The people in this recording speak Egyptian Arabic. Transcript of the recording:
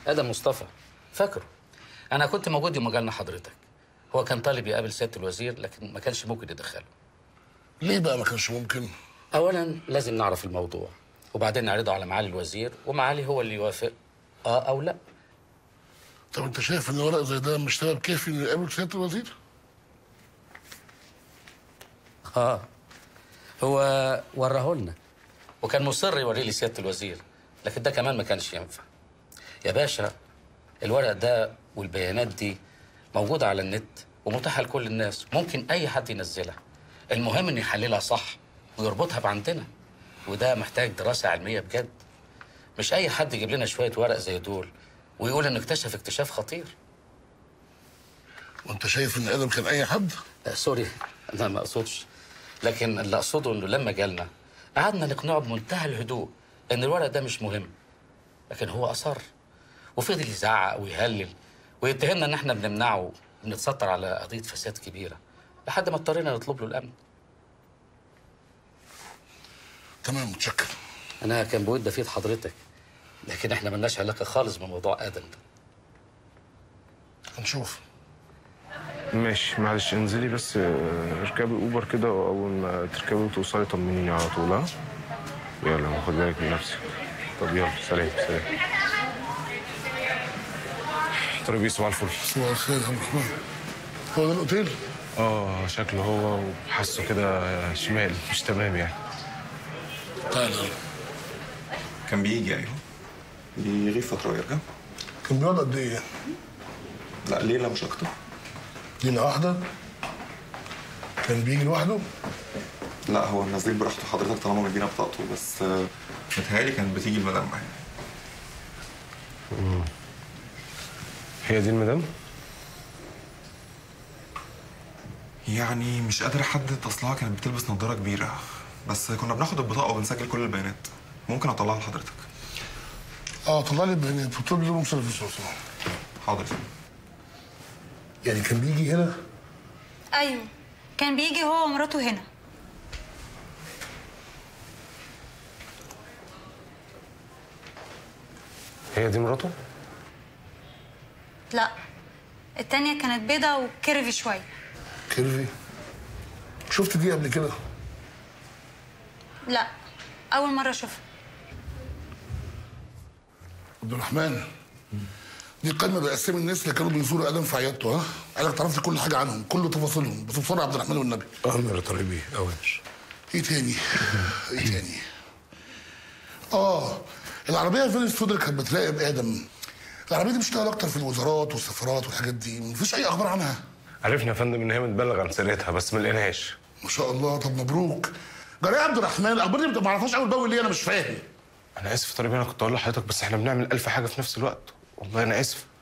ادم مصطفى فاكره انا كنت موجود يوم جالنا حضرتك هو كان طالب يقابل سياده الوزير لكن ما كانش ممكن يدخله ليه بقى ما كانش ممكن اولا لازم نعرف الموضوع وبعدين نعرضه على معالي الوزير ومعالي هو اللي يوافق اه او لا طب انت شايف ان ورق زي ده مش سبب كافي انه يقابل سياده الوزير اه هو وراه لنا وكان مصر يوريه لسياده الوزير لكن ده كمان ما كانش ينفع يا باشا الورق ده والبيانات دي موجوده على النت ومتاحه لكل الناس ممكن اي حد ينزلها المهم انه يحللها صح ويربطها بعندنا وده محتاج دراسه علميه بجد مش اي حد يجيب لنا شويه ورق زي دول ويقول انه اكتشف اكتشاف خطير وانت شايف ان ادم كان اي حد آه، سوري انا ما اقصدش لكن اللي اقصده انه لما جالنا قعدنا نقنعه بمنتهى الهدوء ان الورق ده مش مهم لكن هو اصر وفضل يزعق ويهلل ويتهمنا ان احنا بنمنعه بنتستر على قضيه فساد كبيره لحد ما اضطرينا نطلب له الامن تمام متشكر انا كان بودي افيد حضرتك لكن احنا ملناش علاقه خالص بموضوع ادم ده هنشوف ماشي معلش انزلي بس آه، اركبي اوبر كده واول ما تركبي وتوصلي طمنيني على طول ها يلا خد بالك من نفسك طب يلا سلام سلام طريق صباح الفل صباح الخير يا عبد الرحمن هو ده الاوتيل اه شكله هو وحاسه كده شمال مش تمام يعني تعالى كان بيجي ايوه بيغيب فتره ويرجع كان بيقعد قد ايه لا ليله مش اكتر ليله واحده كان بيجي لوحده لا هو النزيل براحته حضرتك طالما مدينا بطاقته بس آه، متهيألي كانت بتيجي المدام معايا هي دي المدام يعني مش قادر احدد اصلها كانت بتلبس نظاره كبيره بس كنا بناخد البطاقه وبنسجل كل البيانات ممكن اطلعها لحضرتك اه طلع لي البيانات وطلب لي روم سيرفيس لو سمحت. حاضر يعني كان بيجي هنا ايوه كان بيجي هو ومراته هنا هي دي مراته لا التانية كانت بيضة وكيرفي شوية كيرفي شفت دي قبل كده لا أول مرة أشوفها عبد الرحمن دي قائمه باسامي الناس اللي كانوا بيزوروا ادم في عيادته ها عايزك تعرف لي كل حاجه عنهم كل تفاصيلهم بس بسرعه يا عبد الرحمن والنبي امر طريبي اوامر ايه تاني ايه تاني اه العربيه فين السوداء كانت بتراقب ادم العربيه دي بتشتغل اكتر في الوزارات والسفارات والحاجات دي مفيش اي اخبار عنها عرفنا يا فندم ان هي متبلغ عن سرقتها بس ما لقيناهاش ما شاء الله طب مبروك جرى يا عبد الرحمن الاخبار دي ما اعرفهاش اول باول ليه انا مش فاهم انا اسف يا طريبي انا كنت اقول لحضرتك بس احنا بنعمل الف حاجه في نفس الوقت والله انا اسف